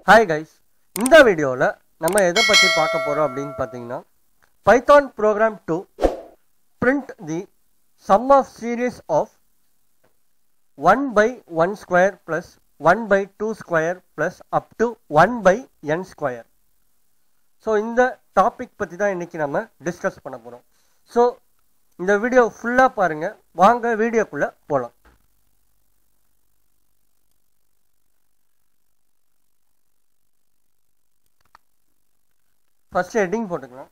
hi guys இந்த வீடியோவில் நம்ம எதை பற்றி பார்க்க போகிறோம் அப்படின்னு பார்த்தீங்கன்னா Python program to print the sum of series of one by one square plus one by two square plus up to one by N square so இந்த டாபிக் பற்றி தான் இன்றைக்கி நம்ம டிஸ்கஸ் பண்ண போகிறோம் ஸோ இந்த வீடியோ ஃபுல்லாக பாருங்கள் வாங்க வீடியோக்குள்ளே போகலாம் ஃபர்ஸ்ட் ஹெட்டிங் போட்டுக்கலாம்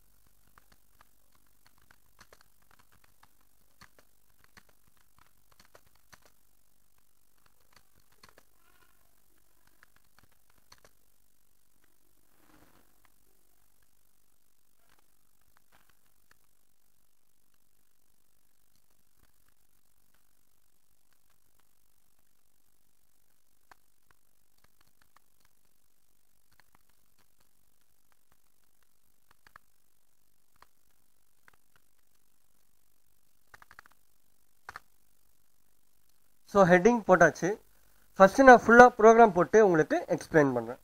ஸோ ஹெட்டிங் போட்டாச்சு ஃபஸ்ட்டு நான் ஃபுல்லாக ப்ரோக்ராம் போட்டு உங்களுக்கு எக்ஸ்பிளைன் பண்ணுறேன்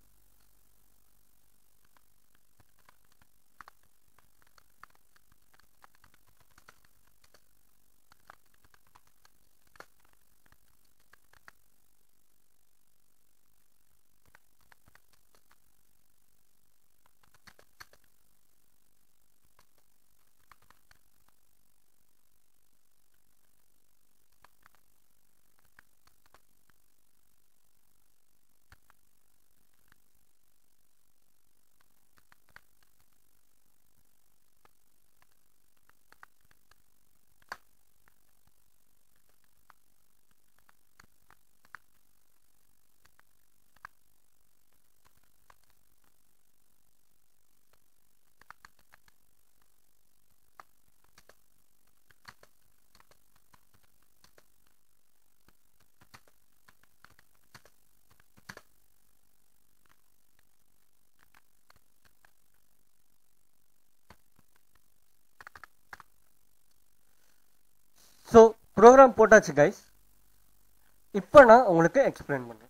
ஸோ ப்ரோக்ராம் போட்டாச்சு கைஸ் இப்போ நான் உங்களுக்கு எக்ஸ்பிளைன் பண்ணுறேன்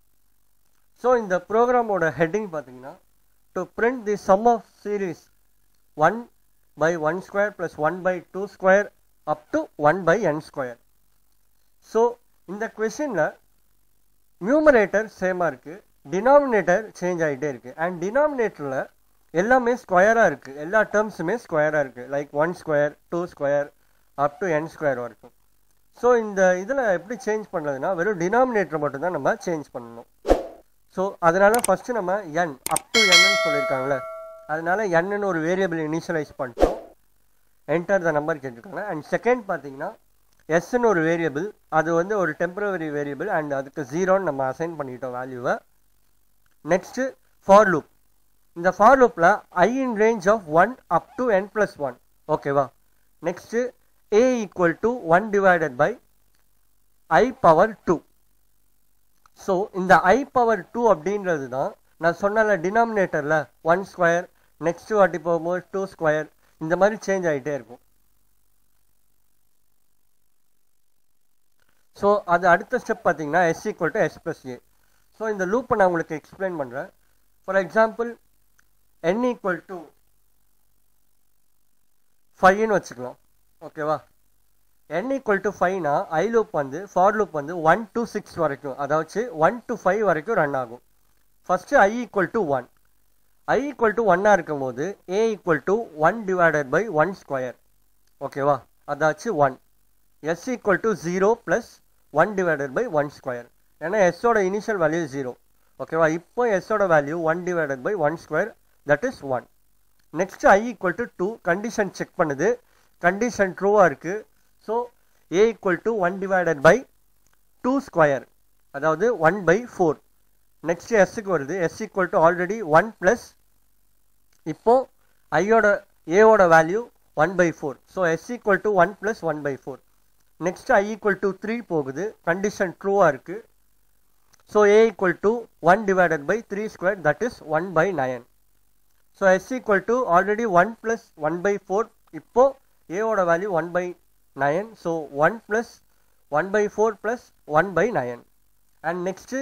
ஸோ இந்த ப்ரோக்ராமோட ஹெட்டிங் பார்த்தீங்கன்னா to print the sum of series one by one square plus one by two square up to one by N square so இந்த கொஷினில் நியூமரேட்டர் சேமாக இருக்குது டினாமினேட்டர் சேஞ்ச் ஆகிட்டே இருக்குது அண்ட் டினாமினேட்டரில் எல்லாமே ஸ்கொயராக இருக்குது எல்லா டேர்ம்ஸுமே ஸ்கொயராக இருக்குது like one square two square up to N square வரைக்கும் ஸோ இந்த இதில் எப்படி சேஞ்ச் பண்ணுறதுனா வெறும் டினாமினேட்டர் மட்டும்தான் நம்ம சேஞ்ச் பண்ணணும் ஸோ அதனால் ஃபஸ்ட்டு நம்ம என் அப் டு என்னன்னு சொல்லியிருக்காங்களே அதனால் என்னன்னு ஒரு வேரியபிள் இனிஷியலைஸ் பண்ணிட்டோம் என்டர் த நம்பர் கேட்டிருக்காங்க அண்ட் செகண்ட் பார்த்தீங்கன்னா எஸ்ன்னு ஒரு வேரியபிள் அது வந்து ஒரு டெம்பரவரி வேரியபிள் அண்ட் அதுக்கு ஜீரோன்னு நம்ம அசைன் பண்ணிட்டோம் வேல்யூவை நெக்ஸ்ட்டு ஃபார் லூப் இந்த ஃபார் லூப்பில் I in range of one up to N plus one ஓகேவா next a equal to 1 divided by i power 2 so இந்த i power 2 அப்படின்றது தான் நான் சொன்னல டினாமினேட்டரில் ஒன் ஸ்கொயர் நெக்ஸ்ட் வாட்டி போகும்போது டூ ஸ்கொயர் இந்த மாதிரி சேஞ்ச் ஆகிட்டே இருக்கும் ஸோ அது அடுத்த ஸ்டெப் பார்த்தீங்கன்னா S equal to S plus A so இந்த லூப்பை நான் உங்களுக்கு எக்ஸ்பிளைன் பண்ணுறேன் for example N equal to ஃபைவ்னு வச்சுக்கலாம் ஓகேவா n ஈக்குவல் டு ஃபைவ்னா ஐ லூப் வந்து ஃபார் லூப் வந்து ஒன் டு சிக்ஸ் வரைக்கும் அதாவது ஒன் டு ஃபைவ் வரைக்கும் ரன் ஆகும் first I equal to one I equal to ஒன்னாக இருக்கும் போது A equal to one divided by one square ஓகேவா அதாச்சு one S equal to zero plus one divided by one square ஏன்னா எஸ்ஸோட initial value zero ஓகேவா இப்போ எஸ்ஸோட value one divided by one square that is one next I equal to two condition check பண்ணுது condition ட்ரூவாக இருக்குது so A equal to one divided by two square அதாவது one by four next எஸ்ஸுக்கு வருது S equal to already one plus இப்போ ஐயோட ஏவோட value one by four so S equal to one plus one by four next I equal to three போகுது condition ட்ரூவாக இருக்குது so A equal to one divided by three square that is one by nine so S equal to already one plus one by four இப்போ ஏவோட value one by nine so one plus one by four plus one by nine and next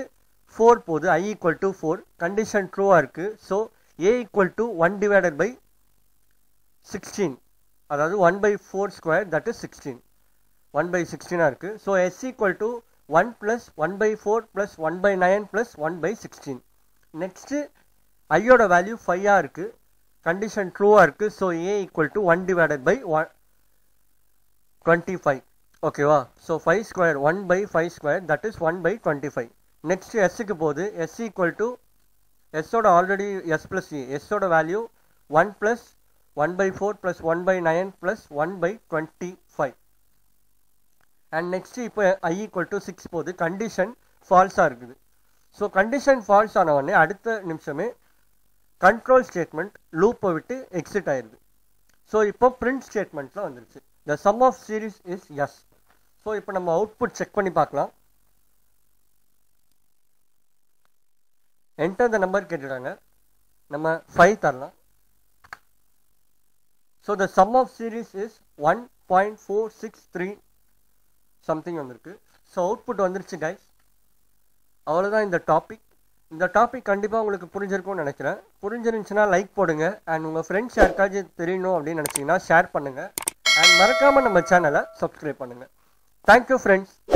four போகுது I equal to four condition ட்ரூவாக இருக்குது so A equal to one divided by sixteen அதாவது one by four square that is sixteen one by சிக்ஸ்டீனாக இருக்குது so S equal to one plus one by four plus one by nine plus one by sixteen next ஐயோட value ஃபைவாக இருக்குது condition ட்ரூவாக இருக்குது so A equal to one divided by one twenty five ஓகேவா so five square one by five square that is one by twenty five next எஸ்ஸுக்கு போகுது S equal to எஸ்ஸோட already S plus e எஸ்ஸோட value one plus one by four plus one by nine plus one by twenty five and next இப்போ I equal to six போகுது condition ஃபால்ஸாக இருக்குது so condition falls ஆன உடனே அடுத்த நிமிஷமே control statement லூப்பை விட்டு எக்ஸிட் ஆயிடுது ஸோ இப்போ பிரிண்ட் ஸ்டேட்மெண்ட்டில் வந்துருச்சு the sum of series is S so இப்போ நம்ம அவுட்புட் செக் பண்ணி பார்க்கலாம் என்டர் த நம்பர் கேட்டுட்டாங்க நம்ம ஃபைவ் தரலாம் so the sum of series is one point four six three something வந்திருக்கு ஸோ அவுட்புட் வந்துருச்சு கைஸ் அவ்வளோதான் இந்த டாபிக் இந்த டாபிக் கண்டிப்பாக உங்களுக்கு புரிஞ்சிருக்கும்னு நினைக்கிறேன் புரிஞ்சிருந்துச்சுன்னா லைக் போடுங்க அண்ட் உங்கள் ஃப்ரெண்ட்ஸ் யாருக்காச்சும் தெரியணும் அப்படின்னு நினச்சிங்கன்னா ஷேர் பண்ணுங்கள் அண்ட் மறக்காமல் நம்ம சேனலை சப்ஸ்கிரைப் பண்ணுங்கள் தேங்க்யூ ஃப்ரெண்ட்ஸ்